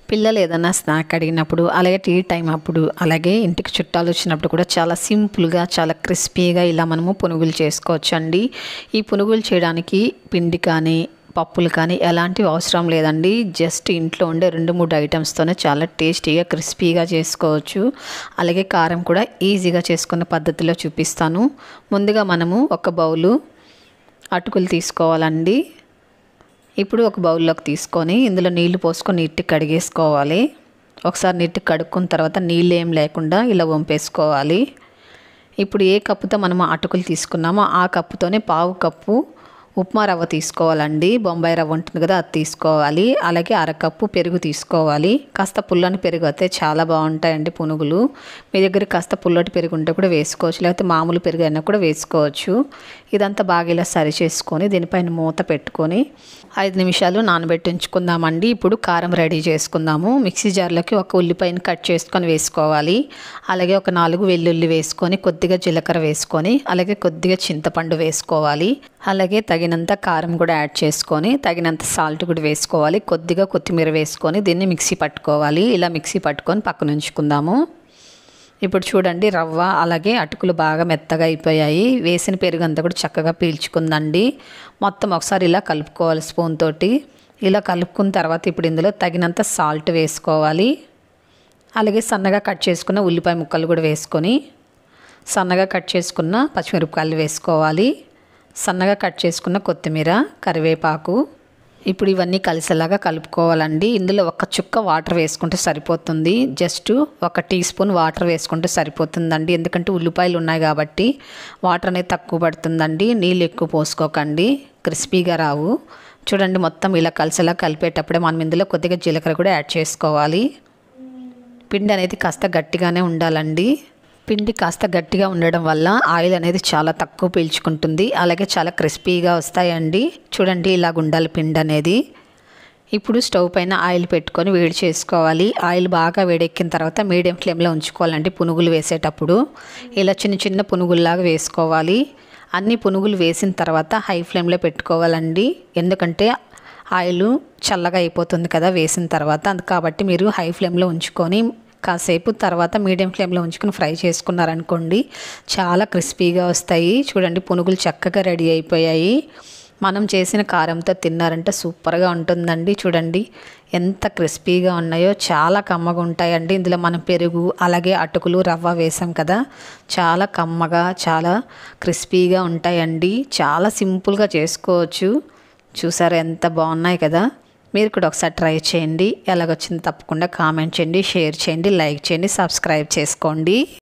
పిల్లలు ఏదైనా స్నాక్ అడిగినప్పుడు అలాగే టీ టైం అప్పుడు అలాగే ఇంటికి చుట్టాలు వచ్చినప్పుడు కూడా చాలా సింపుల్గా చాలా క్రిస్పీగా ఇలా మనము పునుగులు చేసుకోవచ్చు అండి ఈ పునుగులు చేయడానికి పిండి కానీ పప్పులు కానీ ఎలాంటివి అవసరం లేదండి జస్ట్ ఇంట్లో ఉండే రెండు మూడు ఐటమ్స్తోనే చాలా టేస్టీగా క్రిస్పీగా చేసుకోవచ్చు అలాగే కారం కూడా ఈజీగా చేసుకున్న పద్ధతిలో చూపిస్తాను ముందుగా మనము ఒక బౌలు అటుకులు తీసుకోవాలండి ఇప్పుడు ఒక బౌల్లోకి తీసుకొని ఇందులో నీళ్లు పోసుకొని నీట్గా కడిగేసుకోవాలి ఒకసారి నీట్గా కడుక్కున్న తర్వాత నీళ్ళు ఏం లేకుండా ఇలా వంపేసుకోవాలి ఇప్పుడు ఏ కప్పుతో మనం అటుకులు తీసుకున్నామో ఆ కప్పుతోనే పావు కప్పు ఉప్మా రవ్వ తీసుకోవాలండి బొంబాయి రవ్వ ఉంటుంది కదా అది తీసుకోవాలి అలాగే అరకప్పు పెరుగు తీసుకోవాలి కాస్త పుల్లని పెరుగు అయితే చాలా బాగుంటాయండి పునుగులు మీ దగ్గర కాస్త పుల్లటి పెరుగు ఉంటే కూడా వేసుకోవచ్చు లేకపోతే మామూలు పెరుగు అయినా కూడా వేసుకోవచ్చు ఇదంతా బాగా ఇలా సరి చేసుకొని దీనిపైన మూత పెట్టుకొని ఐదు నిమిషాలు నానబెట్టి ఉంచుకుందామండి ఇప్పుడు కారం రెడీ చేసుకుందాము మిక్సీ జార్లోకి ఒక ఉల్లిపాయని కట్ చేసుకొని వేసుకోవాలి అలాగే ఒక నాలుగు వెల్లుల్లి వేసుకొని కొద్దిగా జీలకర్ర వేసుకొని అలాగే కొద్దిగా చింతపండు వేసుకోవాలి అలాగే తగినంత కారం కూడా యాడ్ చేసుకొని తగినంత సాల్ట్ కూడా వేసుకోవాలి కొద్దిగా కొత్తిమీర వేసుకొని దీన్ని మిక్సీ పట్టుకోవాలి ఇలా మిక్సీ పట్టుకొని పక్కన ఉంచుకుందాము ఇప్పుడు చూడండి రవ్వ అలాగే అటుకులు బాగా మెత్తగా అయిపోయాయి వేసిన పెరుగు అంతా కూడా చక్కగా పీల్చుకుందండి మొత్తం ఒకసారి ఇలా కలుపుకోవాలి స్పూన్ తోటి ఇలా కలుపుకున్న తర్వాత ఇప్పుడు ఇందులో తగినంత సాల్ట్ వేసుకోవాలి అలాగే సన్నగా కట్ చేసుకున్న ఉల్లిపాయ ముక్కలు కూడా వేసుకొని సన్నగా కట్ చేసుకున్న పచ్చిమిరపకాయలు వేసుకోవాలి సన్నగా కట్ చేసుకున్న కొత్తిమీర కరివేపాకు ఇప్పుడు ఇవన్నీ కలిసేలాగా కలుపుకోవాలండి ఇందులో ఒక చుక్క వాటర్ వేసుకుంటే సరిపోతుంది జస్ట్ ఒక టీ స్పూన్ వాటర్ వేసుకుంటే సరిపోతుందండి ఎందుకంటే ఉల్లిపాయలు ఉన్నాయి కాబట్టి వాటర్ అనేది తక్కువ పడుతుందండి నీళ్ళు ఎక్కువ పోసుకోకండి క్రిస్పీగా రావు చూడండి మొత్తం ఇలా కలిసేలా కలిపేటప్పుడే మనం ఇందులో కొద్దిగా జీలకర్ర కూడా యాడ్ చేసుకోవాలి పిండి అనేది కాస్త గట్టిగానే ఉండాలండి పిండి కాస్త గట్టిగా ఉండడం వల్ల ఆయిల్ అనేది చాలా తక్కువ పీల్చుకుంటుంది అలాగే చాలా క్రిస్పీగా వస్తాయండి చూడండి ఇలాగ ఉండాలి పిండి అనేది ఇప్పుడు స్టవ్ పైన ఆయిల్ పెట్టుకొని వేడి చేసుకోవాలి ఆయిల్ బాగా వేడెక్కిన తర్వాత మీడియం ఫ్లేమ్లో ఉంచుకోవాలండి పునుగులు వేసేటప్పుడు ఇలా చిన్న చిన్న పునుగుల్లాగా వేసుకోవాలి అన్ని పునుగులు వేసిన తర్వాత హై ఫ్లేమ్లో పెట్టుకోవాలండి ఎందుకంటే ఆయిల్ చల్లగా అయిపోతుంది కదా వేసిన తర్వాత అందు కాబట్టి మీరు హై ఫ్లేమ్లో ఉంచుకొని కాసేపు తర్వాత మీడియం ఫ్లేమ్లో ఉంచుకొని ఫ్రై చేసుకున్నారనుకోండి చాలా క్రిస్పీగా వస్తాయి చూడండి పునుగులు చక్కగా రెడీ అయిపోయాయి మనం చేసిన కారంతో తిన్నారంటే సూపర్గా ఉంటుందండి చూడండి ఎంత క్రిస్పీగా ఉన్నాయో చాలా కమ్మగా ఉంటాయండి ఇందులో మనం పెరుగు అలాగే అటుకులు రవ్వ వేసాం కదా చాలా కమ్మగా చాలా క్రిస్పీగా ఉంటాయండి చాలా సింపుల్గా చేసుకోవచ్చు చూసారా ఎంత బాగున్నాయి కదా మీరు కూడా ఒకసారి ట్రై చేయండి ఎలాగొచ్చింది తప్పకుండా కామెంట్ చేయండి షేర్ చేయండి లైక్ చేయండి సబ్స్క్రైబ్ చేసుకోండి